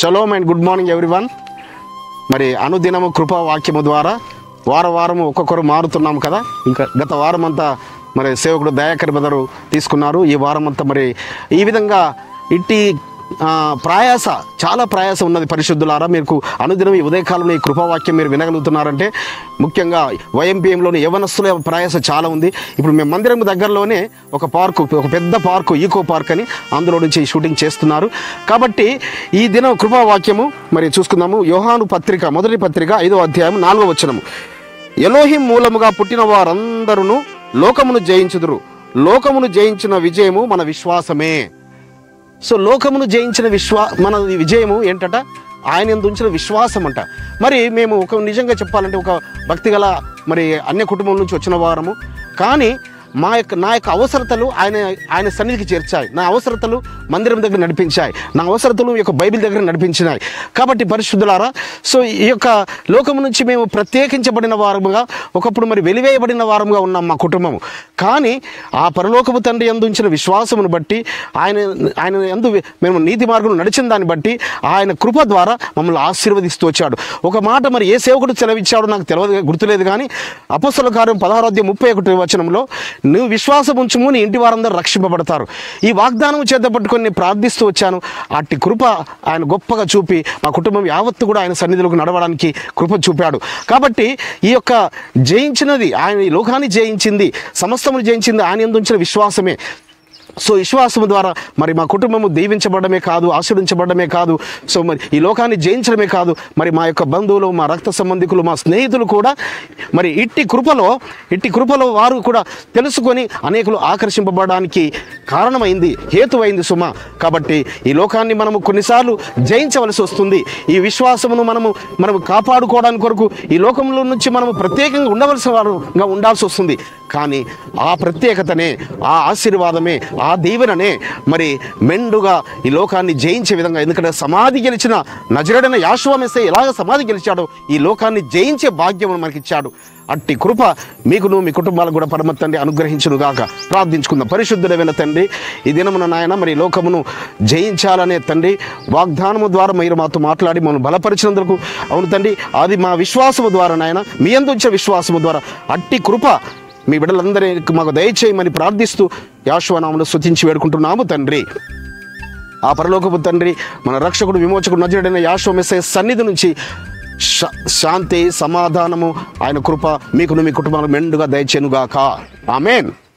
shalom and good morning everyone మరి అనుదినము కృపా వాక్యము ద్వారా వార వారము ఒక్కొక్కరు మారుతున్నాం కదా ఇంకా గత వారం అంతా మరి సేవకుడు దయాకర్ బదరు తీసుకున్నారు ఈ వారం అంతా మరి ఈ విధంగా ఇట్టి ఆ, ప్రయాస చాలా ప్రయాస ఉన్నది పరిశుద్ధులారా మీకు అనుదినం ఈ ఉదయకాలంలో ఈ కృపావాక్యం మీరు వినగలుగుతున్నారంటే ముఖ్యంగా వైఎంపీఎంలోని యవనస్తుల ప్రయాస చాలా ఉంది ఇప్పుడు మేము మందిరం దగ్గరలోనే ఒక పార్కు ఒక పెద్ద పార్కు ఈకో పార్క్ అని అందులో నుంచి ఈ షూటింగ్ చేస్తున్నారు కాబట్టి ఈ దినం కృపావాక్యము మరి చూసుకుందాము యోహాను పత్రిక మొదటి పత్రిక ఐదో అధ్యాయం నాలుగో వచనము ఎలోహిం మూలముగా పుట్టిన వారందరూ లోకమును జయించుదురు లోకమును జయించిన విజయము మన విశ్వాసమే సో లోకమును జయించిన విశ్వా మన విజయము ఏంటట ఆయన ఎందు ఉంచిన విశ్వాసం అంట మరి మేము ఒక నిజంగా చెప్పాలంటే ఒక భక్తి గల మరి అన్య కుటుంబం నుంచి వచ్చిన వారము కానీ మా యొక్క నా యొక్క అవసరతలు ఆయన ఆయన సన్నిధికి చేర్చాయి నా అవసరతలు మందిరం దగ్గర నడిపించాయి నా అవసరతలు ఈ యొక్క బైబిల్ దగ్గర నడిపించినాయి కాబట్టి పరిశుద్ధులారా సో ఈ యొక్క లోకం నుంచి మేము ప్రత్యేకించబడిన వారముగా ఒకప్పుడు మరి వెలివేయబడిన వారముగా ఉన్నాం మా కుటుంబము కానీ ఆ పరలోకపు తండ్రి ఎందు ఉంచిన విశ్వాసమును బట్టి ఆయన ఆయన ఎందు మేము నీతి మార్గం నడిచిన దాన్ని బట్టి ఆయన కృప ద్వారా మమ్మల్ని ఆశీర్వదిస్తూ వచ్చాడు ఒక మాట మరి ఏ సేవకుడు సెలవిచ్చాడో నాకు తెలియదు గుర్తులేదు కానీ అపస్సుల కార్యం పదహారోధ్యం ముప్పై ఒకటి వచనంలో నువ్వు విశ్వాసం ఉంచుము నీ ఇంటి వారందరూ రక్షింపబడతారు ఈ వాగ్దానం చేత పట్టుకొని నేను ప్రార్థిస్తూ వచ్చాను అట్టి కృప ఆయన గొప్పగా చూపి మా కుటుంబం యావత్తు కూడా ఆయన సన్నిధిలోకి నడవడానికి కృప చూపాడు కాబట్టి ఈ యొక్క జయించినది ఆయన ఈ లోకాన్ని జయించింది సమస్తమును జయించింది ఆయన ఎందు ఉంచిన విశ్వాసమే సో విశ్వాసము ద్వారా మరి మా కుటుంబము దీవించబడమే కాదు ఆశీర్వించబడమే కాదు సో మరి ఈ లోకాన్ని జయించడమే కాదు మరి మా యొక్క బంధువులు మా రక్త సంబంధికులు మా స్నేహితులు కూడా మరి ఇట్టి కృపలో ఇట్టి కృపలో వారు కూడా తెలుసుకొని అనేకులు ఆకర్షింపబడడానికి కారణమైంది హేతువైంది సుమ కాబట్టి ఈ లోకాన్ని మనము కొన్నిసార్లు జయించవలసి వస్తుంది ఈ విశ్వాసమును మనము మనము కాపాడుకోవడానికి కొరకు ఈ లోకంలో నుంచి మనము ప్రత్యేకంగా ఉండవలసిన వారుగా ఉండాల్సి వస్తుంది కానీ ఆ ప్రత్యేకతనే ఆ ఆశీర్వాదమే ఆ దీవెననే మరి మెండుగా ఈ లోకాన్ని జయించే విధంగా ఎందుకంటే సమాధి గెలిచిన నజరడైన యాశ్వమేస్తే ఎలాగ సమాధి గెలిచాడో ఈ లోకాన్ని జయించే భాగ్యం మనకి ఇచ్చాడు అట్టి కృప మీకును మీ కుటుంబాలకు కూడా పరమ తండ్రి అనుగ్రహించును గాక ప్రార్థించుకుందాం పరిశుద్ధుడైన తండ్రి ఈ దినమున నాయన మరి ఈ లోకమును జయించాలనే తండ్రి వాగ్దానము ద్వారా మీరు మాతో మాట్లాడి మమ్మల్ని బలపరిచినందుకు అవును తండ్రి అది మా విశ్వాసము ద్వారా నాయన మీ అందు ఉంచే విశ్వాసము ద్వారా అట్టి కృప మీ బిడ్డలందరికీ మాకు దయచేయమని ప్రార్థిస్తూ యాశ్వనామను స్తుతించి వేడుకుంటున్నాము తండ్రి ఆ పరలోకపు తండ్రి మన రక్షకుడు విమోచకుడు నజరుడైన యాశ్వమెస్సే సన్నిధి నుంచి శా- శాంతి సమాధానము ఆయన కృప మీకును మీ కుటుంబాలు మెండుగా దయచేనుగాక ఆమెన్